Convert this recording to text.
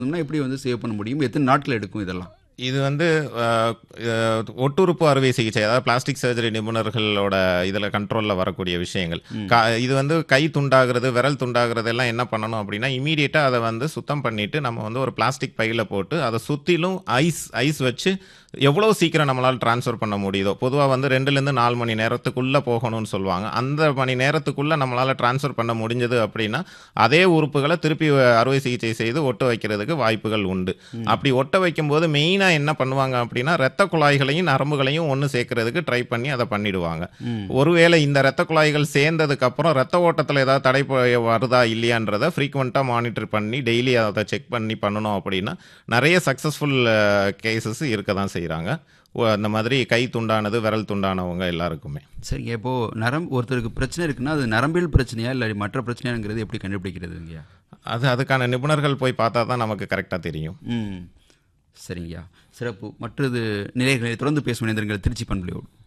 இன்னும் எப்படி வந்து சேவ் பண்ண முடியும் எத்தனை நாட்கள் எடுக்கும் இதெல்லாம் இது வந்து அஹ், அஹ், ஒட்டுறுப்பு அறுவை சிகிச்சை அதாவது பிளாஸ்டிக் சர்ஜரி நிபுணர்களோட இதில் கண்ட்ரோலில் வரக்கூடிய விஷயங்கள் க- இது வந்து கை துண்டாகிறது விரல் துண்டாகிறது எல்லாம் என்ன பண்ணணும் அப்படின்னா இமீடியட்டாக அதை வந்து சுத்தம் பண்ணிட்டு நம்ம வந்து ஒரு பிளாஸ்டிக் பையில் போட்டு அதை சுற்றிலும் ஐஸ் ஐஸ் வச்சு எவ்வளோ சீக்கிரம் நம்மளால் ட்ரான்ஸ்ஃபர் பண்ண முடியுதோ பொதுவாக வந்து ரெண்டுலேருந்து நாலு மணி நேரத்துக்குள்ளே போகணும்னு சொல்லுவாங்க அந்த மணி நேரத்துக்குள்ளே நம்மளால் ட்ரான்ஸ்ஃபர் பண்ண முடிஞ்சது அப்படின்னா அதே உறுப்புகளை திருப்பி அறுவை சிகிச்சை செய்து ஒட்ட வைக்கிறதுக்கு வாய்ப்புகள் உண்டு அப்படி ஒட்ட வைக்கும்போது மெயினாக என்ன பண்ணுவாங்க அப்படின்னா ரத்த குழாய்களையும் நரம்புகளையும் ஒன்று சேர்க்கறதுக்கு ட்ரை பண்ணி அதை பண்ணிடுவாங்க ஒருவேளை இந்த ரத்த குழாய்கள் சேர்ந்ததுக்கு அப்புறம் ரத்த ஓட்டத்தில் ஏதாவது தடை ப- வருதா இல்லையான்றதை ஃப்ரீக்வெண்ட்டாக மானிட்டர் பண்ணி டெய்லி அதை செக் பண்ணி பண்ணணும் அப்படின்னா நிறைய சக்ஸஸ்ஃபுல் கேசஸ் இருக்க தான் செய்கிறாங்க அந்த மாதிரி கை துண்டானது விரல் துண்டானவங்க எல்லாருக்குமே சரிங்க இப்போ நரம்பு ஒருத்தருக்கு பிரச்சனை இருக்குன்னா அது நரம்பியல் பிரச்சனையா இல்லை மற்ற பிரச்சனையாங்கிறது எப்படி கண்டுபிடிக்கிறதுங்கய்யா அது அதுக்கான நிபுணர்கள் போய் பார்த்தா தான் நமக்கு கரெக்டாக தெரியும் ம் சரிங்கய்யா சிறப்பு மற்றது நிலைகளை தொடர்ந்து பேசும் இணைந்திருங்கள் திருச்சி பண்புலையோடு